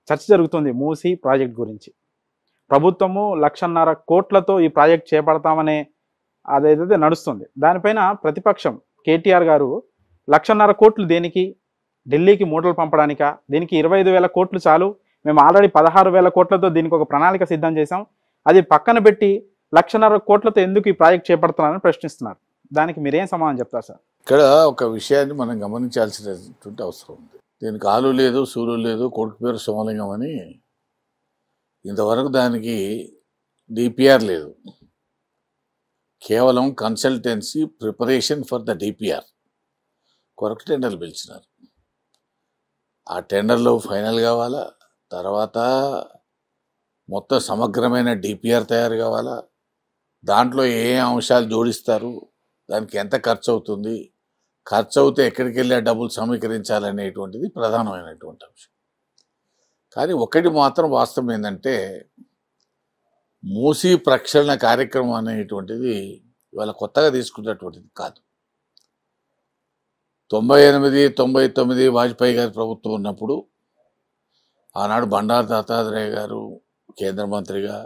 చర్చ జరుగుతుంది మూసి ప్రాజెక్ట్ గురించి ప్రభుత్వము లక్షన్నర కోట్లతో ఈ ప్రాజెక్ట్ చేపడతామనే అదైతే నడుస్తుంది దానిపైన ప్రతిపక్షం కేటీఆర్ గారు లక్షన్నర కోట్లు దేనికి ఢిల్లీకి మూటలు పంపడానికా దీనికి ఇరవై ఐదు వేల కోట్లు చాలు మేము ఆల్రెడీ పదహారు వేల కోట్లతో దీనికి ఒక ప్రణాళిక సిద్ధం చేశాం అది పక్కన పెట్టి లక్షన్నర కోట్లతో ఎందుకు ఈ ప్రాజెక్ట్ చేపడుతున్నారని ప్రశ్నిస్తున్నారు దానికి మీరేం సమాధానం చెప్తారు సార్ ఇక్కడ ఒక విషయాన్ని మనం గమనించాల్సినటువంటి అవసరం ఉంది దీనికి ఆలు లేదు సూర్యులు లేదు కొడుకు పేరు సోమలింగం అని ఇంతవరకు దానికి డిపిఆర్ లేదు కేవలం consultancy preparation for the DPR కొరకు టెండర్లు పిలిచినారు ఆ టెండర్లో ఫైనల్ కావాలా తర్వాత మొత్తం సమగ్రమైన డిపిఆర్ తయారు కావాలా దాంట్లో ఏ ఏ అంశాలు జోడిస్తారు దానికి ఎంత ఖర్చు అవుతుంది ఖర్చు అవుతే ఎక్కడికి వెళ్ళి ఆ డబ్బులు సమీకరించాలనేటువంటిది ప్రధానమైనటువంటి అంశం కానీ ఒకటి మాత్రం వాస్తవం ఏంటంటే మూసీ ప్రక్షాళన కార్యక్రమం అనేటువంటిది ఇవాళ కొత్తగా తీసుకున్నటువంటిది కాదు తొంభై ఎనిమిది తొంభై తొమ్మిది వాజ్పేయి గారి ప్రభుత్వం ఉన్నప్పుడు ఆనాడు బండారు దత్తాత్రేయ గారు కేంద్ర మంత్రిగా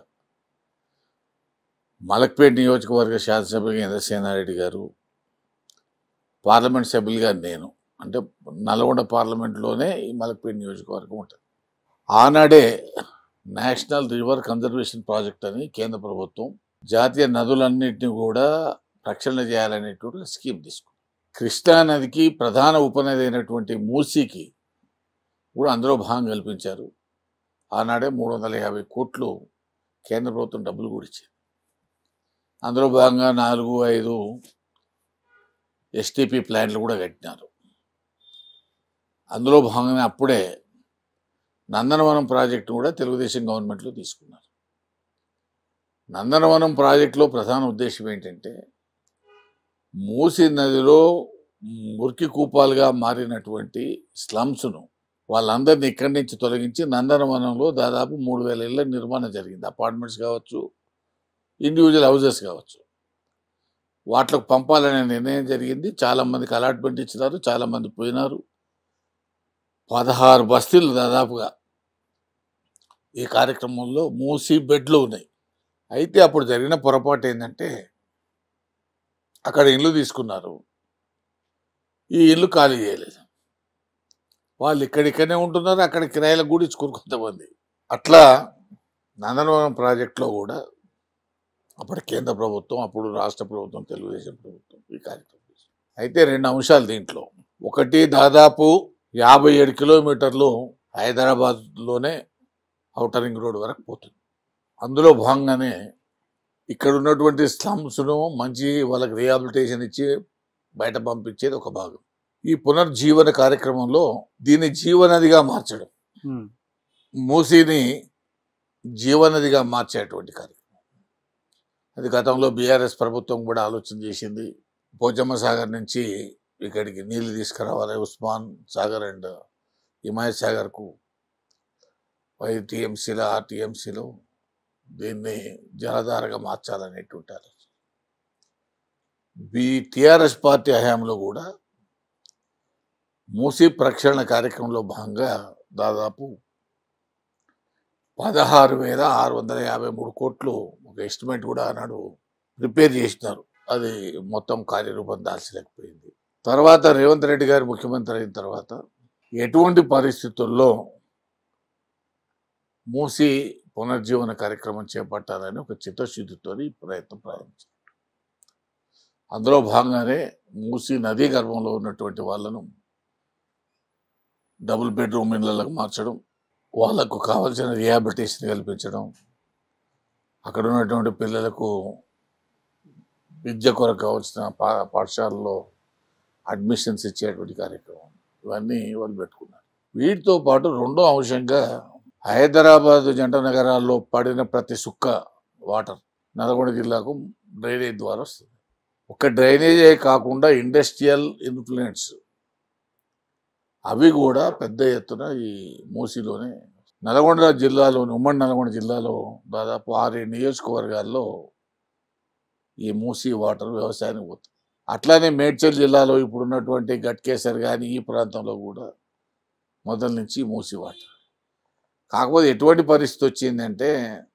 మలక్పేట్ నియోజకవర్గ శాసనసభ్యుగా ఇంద్రసేనారెడ్డి గారు పార్లమెంట్ సభ్యులుగా నేను అంటే నల్గొండ పార్లమెంట్లోనే ఈ మలక్పేట్ నియోజకవర్గం ఉంటుంది ఆనాడే నేషనల్ రివర్ కన్జర్వేషన్ ప్రాజెక్ట్ అని కేంద్ర ప్రభుత్వం జాతీయ నదులన్నింటినీ కూడా రక్షణ చేయాలనేటువంటి స్కీమ్ తీసుకుంది కృష్ణా నదికి ప్రధాన ఉపనది అయినటువంటి మూసీకి కూడా అందులో భాగం కల్పించారు ఆనాడే మూడు వందల యాభై కోట్లు కేంద్ర ప్రభుత్వం డబ్బులు కూడా ఇచ్చింది అందులో భాగంగా నాలుగు ఐదు ఎస్టీపీ ప్లాంట్లు కూడా కట్టినారు అందులో భాగంగా అప్పుడే నందనవనం ప్రాజెక్టు కూడా తెలుగుదేశం గవర్నమెంట్లో తీసుకున్నారు నందనవనం ప్రాజెక్టులో ప్రధాన ఉద్దేశం ఏంటంటే మూసి నదిలో మురికి కూపాలుగా మారినటువంటి స్లమ్స్ను వాళ్ళందరినీ ఇక్కడి నుంచి తొలగించి నందనవనంలో దాదాపు మూడు వేల ఇళ్ళ నిర్మాణం జరిగింది అపార్ట్మెంట్స్ కావచ్చు ఇండివిజువల్ హౌజెస్ కావచ్చు వాటికి పంపాలనే నిర్ణయం జరిగింది చాలా మందికి అలాట్మెంట్ ఇచ్చినారు చాలా మంది పోయినారు పదహారు బస్తీలు దాదాపుగా ఈ కార్యక్రమంలో మూసి బెడ్లు ఉన్నాయి అయితే అప్పుడు జరిగిన పొరపాటు ఏంటంటే అక్కడ ఇల్లు తీసుకున్నారు ఈ ఇల్లు ఖాళీ చేయలేదు వాళ్ళు ఇక్కడిక్కడనే ఉంటున్నారు అక్కడ కిరాయిలకు కూడా ఇచ్చుకోరు కొంతమంది అట్లా నందనవనం ప్రాజెక్టులో కూడా అప్పుడు కేంద్ర ప్రభుత్వం అప్పుడు రాష్ట్ర ప్రభుత్వం తెలుగుదేశం ప్రభుత్వం ఈ కార్యక్రమం చేసింది. అయితే రెండు అంశాలు దీంట్లో ఒకటి దాదాపు యాభై ఏడు కిలోమీటర్లు హైదరాబాద్లోనే ఔటర్ రింగ్ రోడ్ వరకు పోతుంది అందులో భాగంగానే ఇక్కడ ఉన్నటువంటి స్లమ్స్ను మంచి వాళ్ళకి రిహాబిలిటేషన్ ఇచ్చి బయట పంపించేది ఒక భాగం ఈ పునర్జీవన కార్యక్రమంలో దీన్ని జీవనదిగా మార్చడం ఉమ్, మూసీని జీవనదిగా మార్చేటువంటి కార్యక్రమం అది గతంలో బీఆర్ఎస్ ప్రభుత్వం కూడా ఆలోచన చేసింది పోచమ్మ సాగర్ నుంచి ఇక్కడికి నీళ్లు తీసుకురావాలి ఉస్మాన్ సాగర్ అండ్ హిమాయత్ సాగర్కు ఐదు టీఎంసీలో ఆరు టీఎంసీలో దీన్ని జలధారగా మార్చాలనేటువంటి ఆలోచన బి టిఆర్ఎస్ పార్టీ హయాంలో కూడా మూసీ ప్రక్షాళన కార్యక్రమంలో భాగంగా దాదాపు పదహారు వేల ఆరు వందల యాభై మూడు కోట్లు ఒక ఎస్టిమేట్ కూడా ఆనాడు ప్రిపేర్ చేసినారు అది మొత్తం కార్యరూపం దాల్చలేకపోయింది తర్వాత రేవంత్ రెడ్డి గారు ముఖ్యమంత్రి అయిన తర్వాత ఎటువంటి పరిస్థితుల్లో మూసి పునర్జీవన కార్యక్రమం చేపట్టాలని ఒక చిత్తశుద్ధితో ఈ ప్రయత్నం ప్రారంభించారు అందులో భాగంగానే మూసి నదీ గర్భంలో ఉన్నటువంటి వాళ్ళను డబుల్ బెడ్రూమ్ ఇళ్లకు మార్చడం వాళ్ళకు కావాల్సిన రిహాబిలిటేషన్ కల్పించడం అక్కడ ఉన్నటువంటి పిల్లలకు విద్య కొరకు కావాల్సిన పా పాఠశాలలో అడ్మిషన్స్ ఇచ్చేటువంటి కార్యక్రమం ఇవన్నీ వాళ్ళు పెట్టుకున్నారు వీటితో పాటు రెండో అంశంగా హైదరాబాద్ జంట నగరాల్లో పడిన ప్రతి సుక్క వాటర్ నల్గొండ జిల్లాకు డ్రైనేజ్ ద్వారా వస్తుంది ఒక డ్రైనేజే కాకుండా ఇండస్ట్రియల్ ఇన్ఫ్లుయెన్స్ అవి కూడా పెద్ద ఎత్తున ఈ మూసీలోనే నల్గొండ జిల్లాలోని ఉమ్మడి నల్గొండ జిల్లాలో దాదాపు ఆరు నియోజకవర్గాల్లో ఈ మూసీ వాటర్ వ్యవసాయానికి పోతుంది అట్లానే మేడ్చల్ జిల్లాలో ఇప్పుడు ఉన్నటువంటి గట్కేసర్ కానీ ఈ ప్రాంతంలో కూడా మొదల నుంచి మూసీ వాటర్ కాకపోతే ఎటువంటి పరిస్థితి వచ్చిందంటే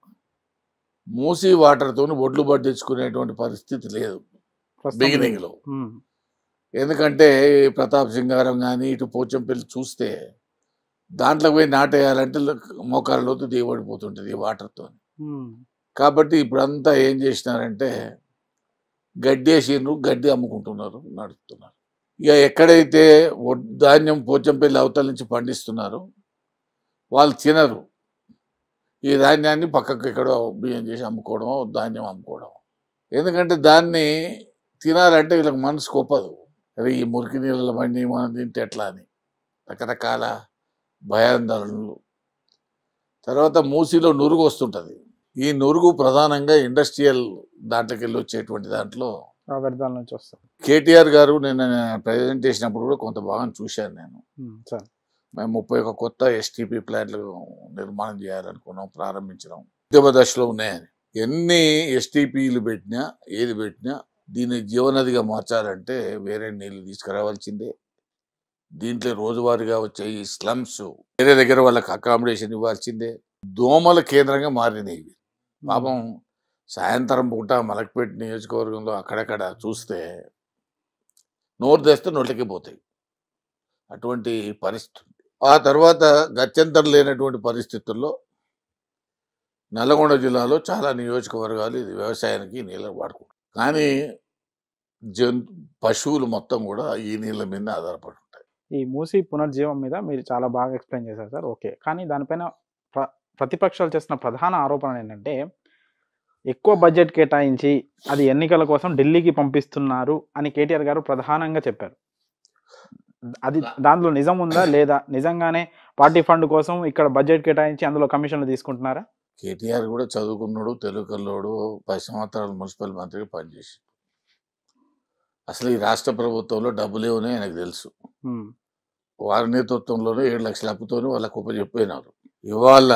మూసి వాటర్తో ఒడ్లు పట్టించుకునేటువంటి పరిస్థితి లేదు ప్రస్తుతం బిగినింగ్ లో ఉమ్, ఎందుకంటే ఈ ప్రతాప్ సింగారం కానీ ఇటు పోచంపల్లి చూస్తే దాంట్లో పోయి నాటేయాలంటే మోకాల లోతు దిగబడిపోతుంటుంది ఈ వాటర్తో ఉమ్, కాబట్టి ఇప్పుడంతా ఏం చేసినారంటే గడ్డి వేసిండ్రు గడ్డి అమ్ముకుంటున్నారు నడుపుతున్నారు ఇక ఎక్కడైతే వడ్- ధాన్యం పోచంపల్లి అవతల నుంచి పండిస్తున్నారో వాళ్ళు తినరు ఈ ధాన్యాన్ని పక్కకు ఎక్కడో బియ్యం చేసి అమ్ముకోవడం ధాన్యం అమ్ముకోవడం ఎందుకంటే దాన్ని తినాలంటే వీళ్ళకి మనసు ఒప్పదు అరే ఈ మురికి నీళ్ళ బండి మనం తింటే ఎట్లా అని రకరకాల భయాందోళనలు తర్వాత మూసిలో నురుగు వస్తుంటుంది ఈ నురుగు ప్రధానంగా ఇండస్ట్రియల్ దాంట్లోకి వెళ్ళి వచ్చేటువంటి దాంట్లో ఆ వ్యర్థాల నుంచి వస్తాం కేటీఆర్ గారు నేను ప్రజెంట్ చేసినప్పుడు కూడా కొంత భాగం చూశాను నేను ఉమ్, సార్ మేము ముప్పై ఒక కొత్త ఎస్టీపీ ప్లాంట్లు నిర్మాణం చేయాలనుకున్నాం ప్రారంభించినాం ఉద్యమ దశలో ఉన్నాయని ఎన్ని ఎస్టీపీలు పెట్టినా ఏది పెట్టినా దీన్ని జీవనదిగా మార్చాలంటే వేరే నీళ్లు తీసుకురావాల్సిందే దీంట్లో రోజువారీగా వచ్చే ఈ స్లమ్స్ వేరే దగ్గర వాళ్ళకి అకామిడేషన్ ఇవ్వాల్సిందే దోమల కేంద్రంగా మారినాయి ఇవి పాపం సాయంత్రం పూట మలక్పేట నియోజకవర్గంలో అక్కడక్కడ చూస్తే నోరు తెస్తే నోట్లకి పోతాయి అటువంటి పరిస్థితి ఉంది. ఆ తర్వాత గత్యంతరం లేనటువంటి పరిస్థితుల్లో నల్గొండ జిల్లాలో చాలా నియోజకవర్గాలు ఇది వ్యవసాయానికి నీళ్ళు వాడుకుంటారు కానీ జంతు పశువులు మొత్తం కూడా ఈ నీళ్ళ మీద ఆధారపడి ఉంటాయి ఈ మూసి పునర్జీవం మీద మీరు చాలా బాగా ఎక్స్ప్లెయిన్ చేశారు సార్ ఓకే కానీ దానిపైన ప్ర- ప్రతిపక్షాలు చేస్తున్న ప్రధాన ఆరోపణ ఏంటంటే ఎక్కువ బడ్జెట్ కేటాయించి అది ఎన్నికల కోసం ఢిల్లీకి పంపిస్తున్నారు అని కేటీఆర్ గారు ప్రధానంగా చెప్పారు అది దాంట్లో నిజం ఉందా లేదా నిజంగానే పార్టీ ఫండ్ కోసం ఇక్కడ బడ్జెట్ కేటాయించి అందులో కమిషన్లు తీసుకుంటున్నారా కేటీఆర్ కూడా చదువుకున్నాడు తెలుగు కల్లోడు పది సంవత్సరాలు మున్సిపల్ మంత్రిగా పనిచేసి అసలు ఈ రాష్ట్ర ప్రభుత్వంలో డబ్బులు ఏమని ఆయనకు తెలుసు ఉమ్, వారి నేతృత్వంలోనే ఏడు లక్షల అప్పుతోనే వాళ్ళకు ఉపజెప్పినారు ఇవాళ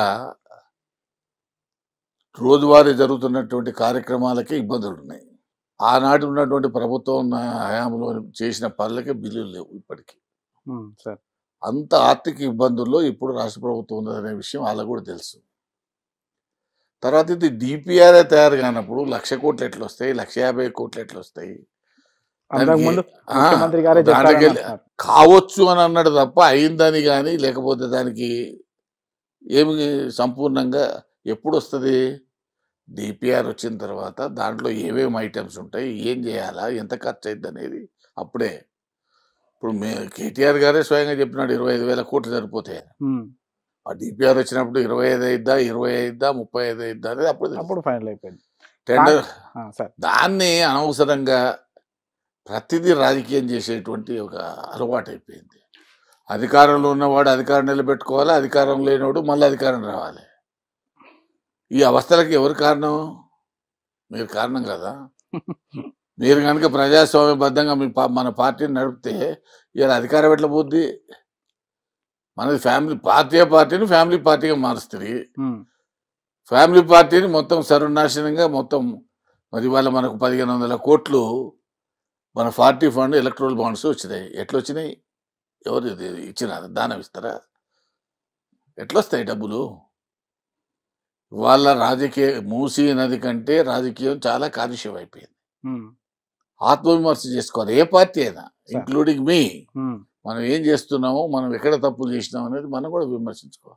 రోజువారీ జరుగుతున్నటువంటి కార్యక్రమాలకే ఇబ్బందులు ఉన్నాయి ఆనాటి ఉన్నటువంటి ప్రభుత్వం నా హయాంలో చేసిన పనులకే బిల్లులు లేవు ఇప్పటికీ ఉమ్, సార్ అంత ఆర్థిక ఇబ్బందుల్లో ఇప్పుడు రాష్ట్ర ప్రభుత్వం ఉన్నదనే విషయం వాళ్ళకు కూడా తెలుసు తర్వాత ఇది డిపిఆర్ఏ తయారు కానప్పుడు లక్ష కోట్లు ఎట్లా వస్తాయి లక్ష యాభై కోట్లు ఎట్లా వస్తాయి అంతకుముందు ఆ, ముఖ్యమంత్రి గారే దాంట్లోకి చెప్పారని వెళ్ళి- అంటున్నారు. కావచ్చు అని అన్నాడు తప్ప అయిందని కానీ లేకపోతే దానికి ఏమి సంపూర్ణంగా ఎప్పుడు వస్తుంది డిపిఆర్ వచ్చిన తర్వాత దాంట్లో ఏమేమి ఐటమ్స్ ఉంటాయి ఏం చేయాలా ఎంత ఖర్చు అయింది అనేది అప్పుడే ఇప్పుడు మే కేటీఆర్ గారే స్వయంగా చెప్పినాడు ఇరవై ఐదు వేల కోట్లు సరిపోతాయి ఉమ్, ఆ డిపిఆర్ వచ్చినప్పుడు ఇరవై ఐదు అయిద్దా ఇరవై అయిద్దా ముప్పై ఐదు అయిద్దా అనేది అప్పుడు తెలుస్తుంది. అప్పుడు ఫైనల్ అయిపోయింది టెండర్ ఆ, సార్ దాన్ని అనవసరంగా ప్రతిదీ రాజకీయం చేసేటువంటి ఒక అలవాటు అయిపోయింది అధికారంలో ఉన్నవాడు అధికారం నిలబెట్టుకోవాలి అధికారం లేనివాడు మళ్ళీ అధికారం రావాలి ఈ అవస్థలకి ఎవరు కారణం మీరు కారణం కదా మీరు కనుక ప్రజాస్వామ్యబద్ధంగా మీ పా- మన పార్టీని నడిపితే ఇలా అధికారం ఎట్లా పోద్ది మనది ఫ్యామిలీ పార్టీ పార్టీని ఫ్యామిలీ పార్టీగా మారుస్తుంది ఉమ్, ఫ్యామిలీ పార్టీని మొత్తం సర్వనాశనంగా మొత్తం మరి ఇవాళ మనకు పదిహేను వందల కోట్లు మన పార్టీ ఫండ్ ఎలక్ట్రల్ బాండ్స్ వచ్చినాయి ఎట్లా వచ్చినాయి ఎవరు ఇది ఇచ్చినారు దానం ఇస్తారా ఎట్లా వస్తాయి డబ్బులు వాళ్ళ రాజకీయ మూసీ నది కంటే రాజకీయం చాలా కాలుష్యం అయిపోయింది ఉమ్, ఆత్మవిమర్శ చేసుకోవాలి ఏ పార్టీ అయినా ఇంక్లూడింగ్ మీ ఉమ్, మనం ఏం చేస్తున్నామో మనం ఎక్కడ తప్పులు చేసినాం అనేది మనం కూడా విమర్శించుకోవాలి